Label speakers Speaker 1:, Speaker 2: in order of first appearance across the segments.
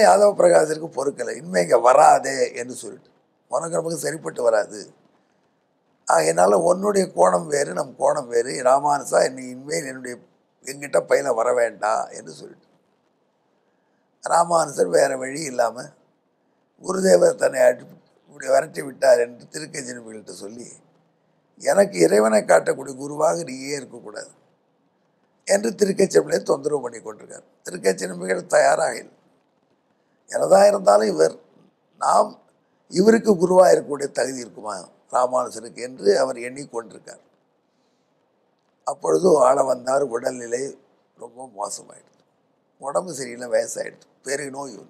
Speaker 1: யாதவ பிரகாசருக்கு பொறுக்கலை இனிமே இங்கே வராதே என்று சொல்லிட்டு உனக்கு நமக்கு சரிப்பட்டு வராது ஆகையினால உன்னுடைய கோணம் வேறு நம் கோணம் வேறு ராமானுசா நீ இனிமேல் என்னுடைய எங்கிட்ட பையனை வர வேண்டாம் என்று சொல்லிட்டு ராமானுசர் வேறு வழி இல்லாமல் குருதேவர் தன்னை அடி இப்படி விரட்டி விட்டார் என்று திருக்கஜினிகள்கிட்ட சொல்லி எனக்கு இறைவனை காட்டக்கூடிய குருவாக நீயே இருக்கக்கூடாது என்று திருக்கச்சிரம்பிளை தொந்தரவு பண்ணி கொண்டிருக்கார் திருக்கச்சிரம்பிகள் தயாராக இல்லை என்னதான் இருந்தாலும் இவர் நாம் இவருக்கு குருவாக இருக்கக்கூடிய தகுதி இருக்குமா ராமானுஜருக்கு என்று அவர் எண்ணிக்கொண்டிருக்கார் அப்பொழுது ஆள வந்தார் உடல்நிலை ரொம்ப மோசமாயிடுது உடம்பு சரியில்லை வயசாயிடுது பெரிய நோய் வந்து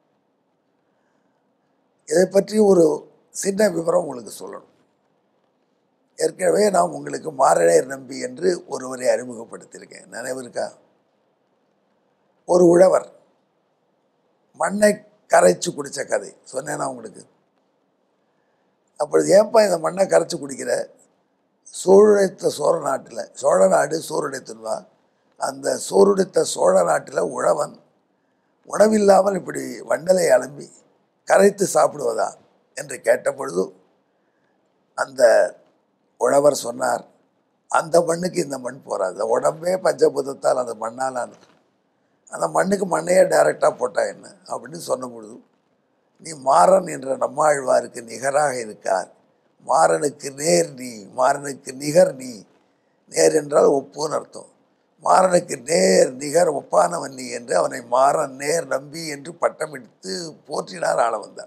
Speaker 1: இதை பற்றி ஒரு சின்ன விவரம் உங்களுக்கு சொல்லணும் ஏற்கனவே நான் உங்களுக்கு மாரடையர் நம்பி என்று ஒருவரை அறிமுகப்படுத்தியிருக்கேன் நினைவு இருக்கா ஒரு உழவர் மண்ணை கரைச்சு குடித்த கதை சொன்னேன்னா உங்களுக்கு அப்பொழுது ஏன்பா இந்த மண்ணை கரைச்சி குடிக்கிற சோறுடைத்த சோழ நாட்டில் சோழ நாடு சோறுடைத்துவா அந்த சோறுடைத்த சோழ நாட்டில் உழவன் உணவில்லாமல் இப்படி வண்டலை அலம்பி கரைத்து சாப்பிடுவதா என்று கேட்டபொழுது அந்த உழவர் சொன்னார் அந்த மண்ணுக்கு இந்த மண் போகாது அந்த உடம்பே பஞ்சபூதத்தால் அந்த மண்ணால் ஆனது அந்த மண்ணுக்கு மண்ணையே டைரெக்டாக போட்டா என்ன அப்படின்னு சொன்ன பொழுது நீ மாறன் என்ற நம்மாழ்வாருக்கு நிகராக இருக்கார் மாறனுக்கு நேர் நீ மாறனுக்கு நிகர் நீ நேர் என்றால் ஒப்புன்னு அர்த்தம் மாறனுக்கு நேர் நிகர் ஒப்பானவன் நீ என்று அவனை மாறன் நேர் நம்பி என்று பட்டமிட்டு போற்றினார் ஆள வந்தார்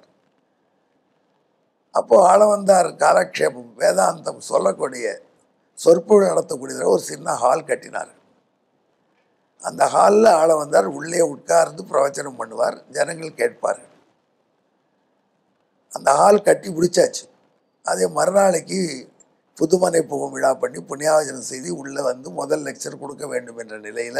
Speaker 1: அப்போ ஆள வந்தார் காலக்ஷேபம் வேதாந்தம் சொல்லக்கூடிய சொற்பொழிவு நடத்தக்கூடிய ஒரு சின்ன ஹால் கட்டினார் அந்த ஹாலில் ஆள வந்தார் உள்ளே உட்கார்ந்து பிரவச்சனம் பண்ணுவார் ஜனங்கள் கேட்பார்கள் அந்த ஹால் கட்டி முடிச்சாச்சு அதே மறுநாளைக்கு புதுமனை புகும் விழா பண்ணி புண்ணியாவச்சனம் செய்து உள்ளே வந்து முதல் லெக்சர் கொடுக்க வேண்டும் என்ற நிலையில்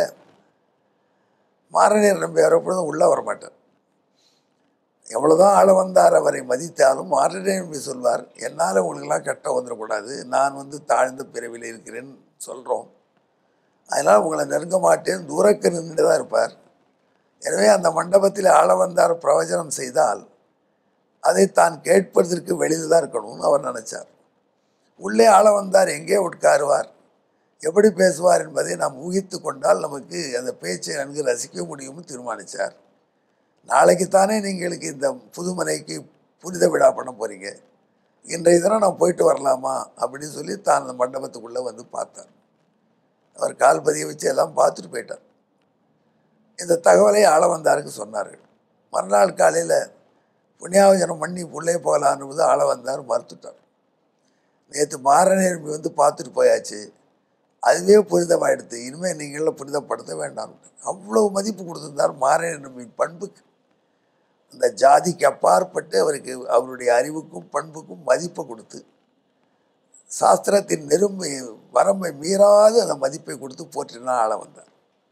Speaker 1: மாரநீர் நம்பி வரப்பொழுதும் உள்ளே வரமாட்டார் எவ்வளோதான் ஆள வந்தார் அவரை மதித்தாலும் மாரநீர் நம்பி சொல்வார் என்னால் உங்களுக்கெல்லாம் கஷ்டம் வந்துடக்கூடாது நான் வந்து தாழ்ந்த பிறவியில் இருக்கிறேன்னு சொல்கிறோம் அதனால் உங்களை நெருங்க மாட்டேன் தூரக்கு நின்று தான் இருப்பார் எனவே அந்த மண்டபத்தில் ஆள வந்தார் பிரவச்சனம் செய்தால் அதை தான் கேட்பதற்கு வெளியில் தான் இருக்கணும்னு அவர் நினச்சார் உள்ளே ஆள வந்தார் எங்கே உட்காருவார் எப்படி பேசுவார் என்பதை நாம் ஊகித்து கொண்டால் நமக்கு அந்த பேச்சை நன்கு ரசிக்க முடியும்னு தீர்மானித்தார் நாளைக்கு தானே நீங்களுக்கு இந்த புதுமனைக்கு புனித விழா பண்ண போகிறீங்க இன்றைய தினம் நான் போயிட்டு வரலாமா அப்படின்னு சொல்லி தான் அந்த மண்டபத்துக்குள்ளே வந்து பார்த்தார் அவர் கால் பதிய வச்சு எல்லாம் பார்த்துட்டு போயிட்டார் இந்த தகவலை ஆள வந்தாருக்கு சொன்னார்கள் மறுநாள் காலையில் புண்ணியாவஜனம் பண்ணி உள்ளே போகலான்னு ஆள வந்தார் மறுத்துட்டார் நேற்று மாரநேர்மி வந்து பார்த்துட்டு போயாச்சு அதுவே புனிதமாயிடுது இனிமேல் நீங்களும் புனிதப்படுத்த வேண்டாம் அவ்வளவு மதிப்பு கொடுத்திருந்தார் மாரநேர்மியின் பண்புக்கு அந்த ஜாதிக்கு அப்பாற்பட்டு அவருக்கு அவருடைய அறிவுக்கும் பண்புக்கும் மதிப்பை கொடுத்து சாஸ்திரத்தின் நெருமை வரம்பை மீறாது அந்த மதிப்பை கொடுத்து போற்றினா ஆள வந்தார்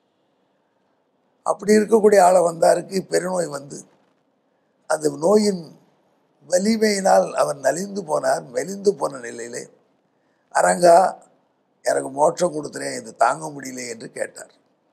Speaker 1: அப்படி இருக்கக்கூடிய ஆள வந்தாருக்கு பெருநோய் வந்து அந்த நோயின் வலிமையினால் அவர் நலிந்து போனார் மெலிந்து போன நிலையிலே அரங்கா எனக்கு மோட்சம் கொடுத்துறேன் இது தாங்க முடியல என்று கேட்டார்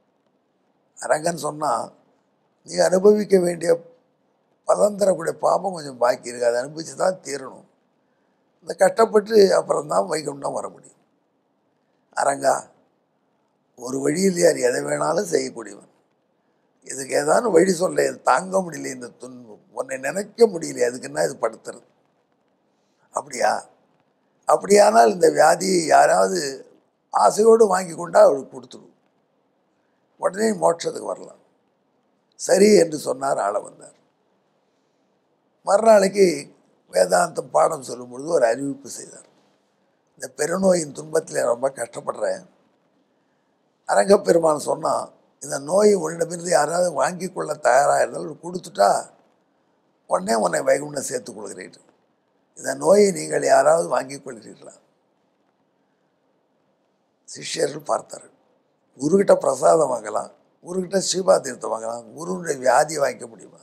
Speaker 1: அரங்கன் சொன்னால் நீ அனுபவிக்க வேண்டிய பலன் தரக்கூடிய பாபம் கொஞ்சம் பாக்கி இருக்கு அதை அனுபவிச்சு தான் தீரணும் இந்த கஷ்டப்பட்டு அப்புறம்தான் வைகுண்டம் வர முடியும் அரங்கா ஒரு வழியில் யார் எதை வேணாலும் செய்யக்கூடியவன் இதுக்கு ஏதாவது வழி சொல்ல இது தாங்க முடியல இந்த துன்பம் உன்னை நினைக்க முடியல அதுக்குன்னா இது படுத்துறது அப்படியா அப்படியானால் இந்த வியாதியை யாராவது ஆசையோடு வாங்கி கொண்டா அவளுக்கு கொடுத்துடும் உடனே மோட்சத்துக்கு வரலாம் சரி என்று சொன்னார் ஆள வந்தார் மறுநாளைக்கு வேதாந்தம் பாடம் சொல்லும் பொழுது ஒரு அறிவிப்பு செய்தார் இந்த பெருநோயின் துன்பத்தில் ரொம்ப கஷ்டப்படுறேன் அரங்கப்பெருமான் சொன்னால் இந்த நோயை உன்னிடமிருந்து யாராவது வாங்கி கொள்ள தயாராக இருந்தாலும் கொடுத்துட்டா உடனே உன்னை வைகுண்டம் சேர்த்துக் கொள்கிறீர் இந்த நோயை நீங்கள் யாராவது வாங்கி கொள்கிறீர்களா சிஷ்யர்கள் பார்த்தார்கள் குருக்கிட்ட பிரசாதம் வாங்கலாம் குருக்கிட்ட ஸ்ரீபா தீர்த்தம் வாங்கலாம் குருனுடைய வியாதியை வாங்கிக்க முடியுமா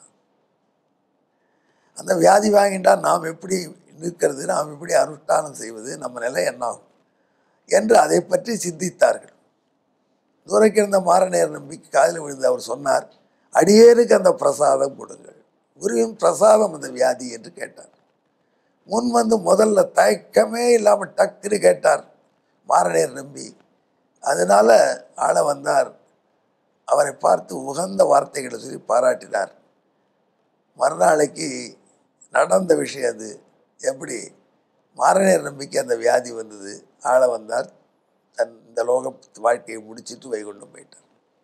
Speaker 1: அந்த வியாதி வாங்கிட்டா நாம் எப்படி நிற்கிறது நாம் எப்படி அனுஷ்டானம் செய்வது நம்ம நிலை என்னாகும் என்று அதை பற்றி சிந்தித்தார்கள் தூரக்கிருந்த மாறநேர் நம்பிக்கை காதில் விழுந்து அவர் சொன்னார் அடியேனுக்கு அந்த பிரசாதம் கொடுங்கள் குருவின் பிரசாதம் அந்த வியாதி என்று கேட்டார் முன் வந்து முதல்ல தயக்கமே இல்லாமல் டக்குன்னு கேட்டார் மாரநேர் நம்பி அதனால ஆள வந்தார் அவரை பார்த்து உகந்த வார்த்தைகளை சொல்லி பாராட்டினார் மறுநாளைக்கு நடந்த விஷயம் அது எப்படி மாரநேர் நம்பிக்கை அந்த வியாதி வந்தது ஆள வந்தார் தன் இந்த லோக வாழ்க்கையை முடிச்சிட்டு வைகுண்டம் போயிட்டார்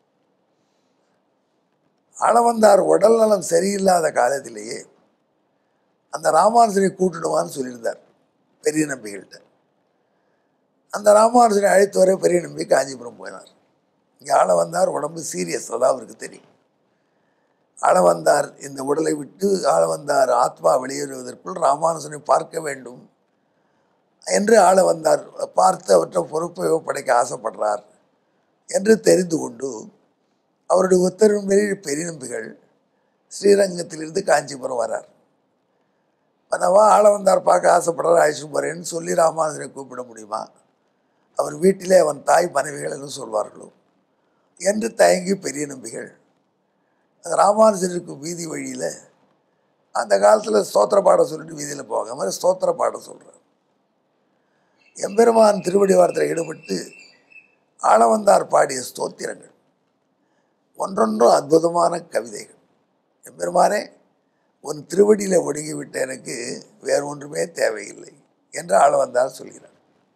Speaker 1: ஆள வந்தார் உடல் நலம் சரியில்லாத காலத்திலேயே அந்த ராமானுஜனை கூட்டிடுவான்னு சொல்லியிருந்தார் பெரிய நம்பிகள்கிட்ட அந்த ராமானுஜனை அழைத்து வர பெரிய நம்பி காஞ்சிபுரம் போயினார் இங்கே ஆள வந்தார் உடம்பு சீரியஸ் அதான் அவருக்கு தெரியும் ஆள வந்தார் இந்த உடலை விட்டு ஆள வந்தார் ஆத்மா வெளியேறுவதற்குள் ராமானுஜனை பார்க்க வேண்டும் என்று ஆள வந்தார் பார்த்து அவற்றை பொறுப்பை ஒப்படைக்க ஆசைப்படுறார் என்று தெரிந்து கொண்டு அவருடைய உத்தரவின் பேரில் பெரிய நம்பிகள் ஸ்ரீரங்கத்திலிருந்து காஞ்சிபுரம் வரார் பண்ணவா ஆள வந்தார் பார்க்க ஆசைப்படுறார் அழைச்சிட்டு போகிறேன்னு சொல்லி ராமானுஜனை கூப்பிட முடியுமா அவர் வீட்டிலே அவன் தாய் மனைவிகள் என்று சொல்வார்களோ என்று தயங்கி பெரிய நம்பிகள் அந்த ராமானுஜருக்கு வீதி வழியில் அந்த காலத்தில் ஸ்தோத்திர பாடம் சொல்லிட்டு வீதியில் போவாங்க அது மாதிரி ஸ்தோத்திர பாடம் சொல்கிறார் எம்பெருமான் திருவடி வாரத்தில் ஈடுபட்டு ஆளவந்தார் பாடிய ஸ்தோத்திரங்கள் ஒன்றொன்றும் அற்புதமான கவிதைகள் எம்பெருமானே உன் திருவடியில் ஒடுங்கிவிட்ட எனக்கு வேறு ஒன்றுமே தேவையில்லை என்று ஆளவந்தார் சொல்கிறார்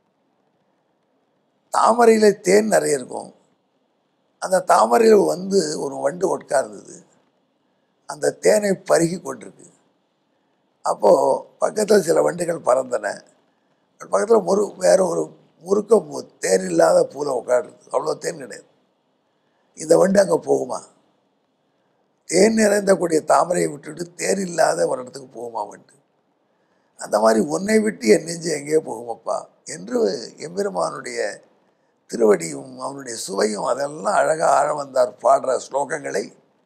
Speaker 1: தாமரையில் தேன் நிறைய இருக்கும் அந்த தாமரையில் வந்து ஒரு வண்டு உட்கார்ந்தது அந்த தேனை பருகி கொண்டிருக்கு அப்போது பக்கத்தில் சில வண்டுகள் பறந்தன பக்கத்தில் முரு வேற ஒரு முறுக்க மு- தேன் இல்லாத பூவில் உட்காருது அவ்வளோ தேன் கிடையாது இந்த வண்டு அங்கே போகுமா தேன் நிறைந்தக்கூடிய தாமரையை விட்டுட்டு தேன் இல்லாத ஒரு இடத்துக்கு போகுமா வண்டு அந்த மாதிரி உன்னை விட்டு என் நெஞ்சு எங்கேயோ போகுமப்பா என்று எம்பெருமானுடைய திருவடியும் அவனுடைய சுவையும் அதெல்லாம் அழகாக ஆழ வந்தார் பாடுற ஸ்லோகங்களை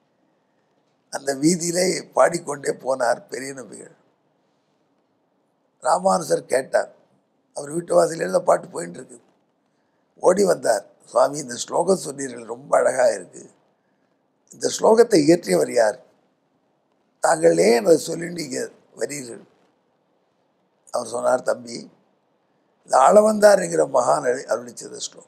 Speaker 1: அந்த வீதியிலே பாடிக்கொண்டே போனார் பெரிய நம்பிகள் ராமானுசர் கேட்டார் அவர் வீட்டு வாசலில் இந்த பாட்டு போயின்னு இருக்கு ஓடி வந்தார் சுவாமி இந்த ஸ்லோகம் சொன்னீர்கள் ரொம்ப அழகாக இருக்குது இந்த ஸ்லோகத்தை இயற்றியவர் யார் தாங்கள் ஏன் அதை சொல்லிட்டு இங்கே வரீர்கள் அவர் சொன்னார் தம்பி இந்த ஆளவந்தார்ங்கிற மகான் அருளி- அருளிச்சது ஸ்லோகம்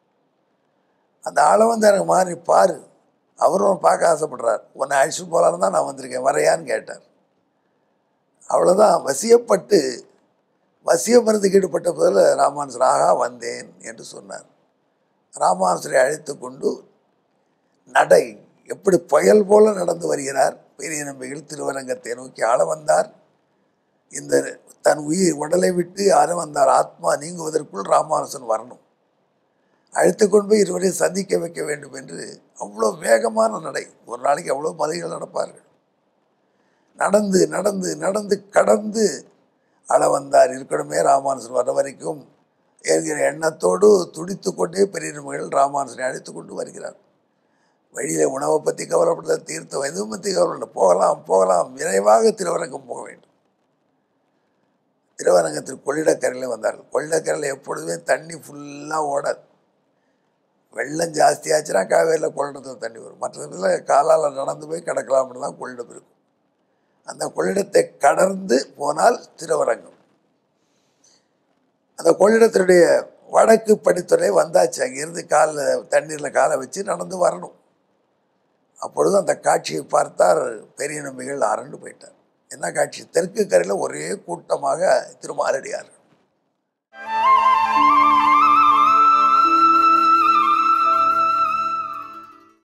Speaker 1: அந்த ஆளவந்தார் மகான் பாரு அவரும் உன்னை பார்க்க ஆசைப்படுறார் உன்னை அழிச்சு போகலான்னு தான் நான் வந்திருக்கேன் வரையான்னு கேட்டார் அவ்வளோதான் வசியப்பட்டு வசிய மருந்துக்கு ஈடுபட்ட போதில் ராமானுசர் ஆகா வந்தேன் என்று சொன்னார் ராமானுசரை அழைத்து கொண்டு நடை எப்படி புயல் போல நடந்து வருகிறார் பெரிய நம்பிகள் திருவரங்கத்தை நோக்கி ஆள வந்தார் இந்த தன் உயிர் உடலை விட்டு ஆள வந்தார் ஆத்மா நீங்குவதற்குள் ராமானுசன் வரணும் அழைத்து கொண்டு போய் இருவரையும் சந்திக்க வைக்க வேண்டும் என்று அவ்வளோ வேகமான நடை ஒரு நாளைக்கு அவ்வளோ மலைகள் நடப்பார்கள் நடந்து நடந்து நடந்து கடந்து அள வந்தார் இருக்கணுமே ராமானுசன் வர வரைக்கும் என்கிற எண்ணத்தோடு துடித்து கொண்டே பெரிய நம்பிகள் ராமானுசனை அழைத்து கொண்டு வருகிறார் வழியில் உணவை பற்றி கவலைப்பட தீர்த்தம் எதுவும் பற்றி கவலைப்பட போகலாம் போகலாம் விரைவாக திருவரங்கம் போக வேண்டும் திருவரங்கத்தில் கொள்ளிடக்கரையில் வந்தார்கள் கொள்ளிடக்கரையில் எப்பொழுதுமே தண்ணி ஃபுல்லாக ஓடாது வெள்ளம் ஜாஸ்தியாச்சுன்னா காவேரியில் கொள்ளிடத்தில் தண்ணி வரும் மற்ற இதில் காலால் நடந்து போய் கிடக்கலாம்னு தான் கொள்ளிடம் இருக்கும் அந்த கொள்ளிடத்தை கடந்து போனால் திருவரங்கம் அந்த கொள்ளிடத்தினுடைய வடக்கு படித்துறை வந்தாச்சு அங்கேருந்து காலில் தண்ணீரில் காலை வச்சு நடந்து வரணும் அப்பொழுது அந்த காட்சியை பார்த்தார் பெரிய நம்பிகள் அரண்டு போயிட்டார் என்ன காட்சி தெற்கு கரையில் ஒரே கூட்டமாக திருமாலடியார்கள்